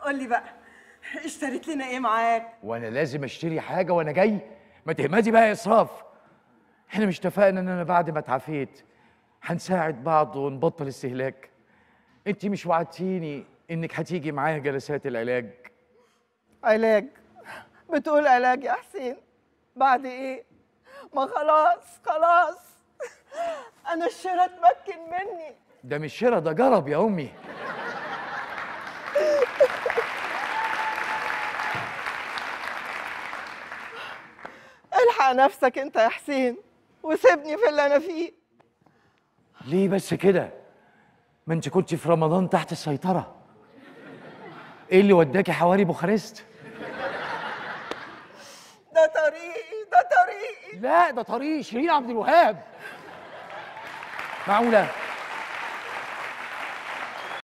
قول لي بقى اشتريت لنا ايه معاك وانا لازم اشتري حاجه وانا جاي ما تهمدي بقى يا اسراف احنا مش اتفقنا ان انا بعد ما اتعافيت هنساعد بعض ونبطل استهلاك انت مش وعدتيني انك هتيجي معايا جلسات العلاج علاج بتقول علاج يا حسين بعد ايه ما خلاص خلاص انا الشراء اتمكن مني ده مش شرا ده جرب يا امي الحق نفسك انت يا حسين وسيبني في اللي انا فيه ليه بس كده ما انت كنت في رمضان تحت السيطره ايه اللي وداكي حواري بوخارست ده طريقي ده طريقي لا ده طريق شيرين عبد الوهاب معقوله